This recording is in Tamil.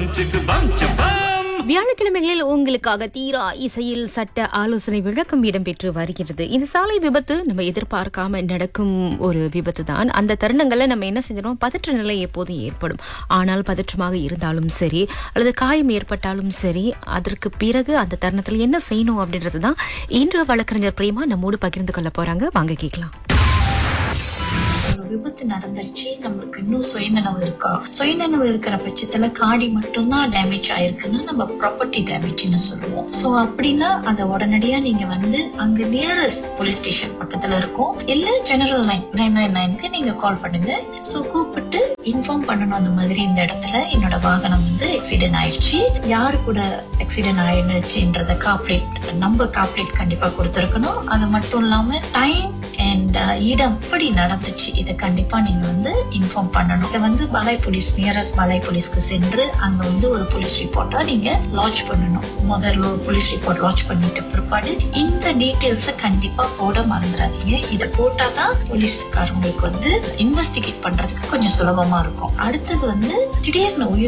பம் சிக்கு பம் சம்பம் வியாழக்கிழமைகளில் உங்களுக்காக தீரா இசையில் சட்ட ஆலோசனை விளக்கம் இடம்பெற்று வருகிறது இந்த சாலை விபத்து நம்ம எதிர்பார்க்காம நடக்கும் ஒரு விபத்து தான் அந்த தருணங்கள்ல நம்ம என்ன செஞ்சிடும் பதற்ற நிலை எப்போதும் ஏற்படும் ஆனால் பதற்றமாக இருந்தாலும் சரி அல்லது காயம் ஏற்பட்டாலும் சரி அதற்கு பிறகு அந்த தருணத்தில் என்ன செய்யணும் அப்படின்றது தான் இன்று வழக்கறிஞர் பிரேமா நம்மோடு பகிர்ந்து கொள்ள போறாங்க வாங்க கேட்கலாம் ஒரு விபத்து நடந்துருச்சு நம்மளுக்கு இன்னும் சுயநனவு இருக்கா சுயநனவு இருக்கிற பட்சத்துல காடி மட்டும்தான் டேமேஜ் ஆயிருக்குன்னா நம்ம ப்ராப்பர்ட்டி டேமேஜ்னு சொல்லுவோம் சோ அப்படின்னா அதை உடனடியா நீங்க வந்து அங்க நியரஸ்ட் போலீஸ் ஸ்டேஷன் பக்கத்துல இருக்கும் இல்ல ஜெனரல் லைன் நைன் நைன் நைனுக்கு நீங்க கால் பண்ணுங்க சோ கூப்பிட்டு இன்ஃபார்ம் பண்ணணும் அந்த மாதிரி இந்த இடத்துல என்னோட வாகனம் வந்து ஆக்சிடென்ட் ஆயிடுச்சு யாரு கூட ஆக்சிடென்ட் ஆயிடுச்சுன்றத காப்ரேட் நம்ம காப்ரேட் கண்டிப்பா கொடுத்துருக்கணும் அது மட்டும் இல்லாம டைம் அண்ட் இடம் எப்படி நடந்துச்சு இதை கண்டிப்பா நீங்க வந்து இன்ஃபார்ம் பண்ணணும் இதை வந்து பாலாய் போலீஸ் நியரஸ்ட் பாலாய் போலீஸ்க்கு சென்று அங்க வந்து ஒரு போலீஸ் ரிப்போர்ட்டா நீங்க லாட்ச் பண்ணணும் முதல்ல ஒரு போலீஸ் ரிப்போர்ட் லாட்ச் பண்ணிட்ட பிற்பாடு இந்த டீட்டெயில்ஸ கண்டிப்பா போட மறந்துடாதீங்க இதை போட்டாதான் போலீஸ்காரங்களுக்கு வந்து இன்வெஸ்டிகேட் பண்றதுக்கு கொஞ்சம் சுலபமா இருக்கும் அடுத்தது வந்து திடீர்னு உயிர்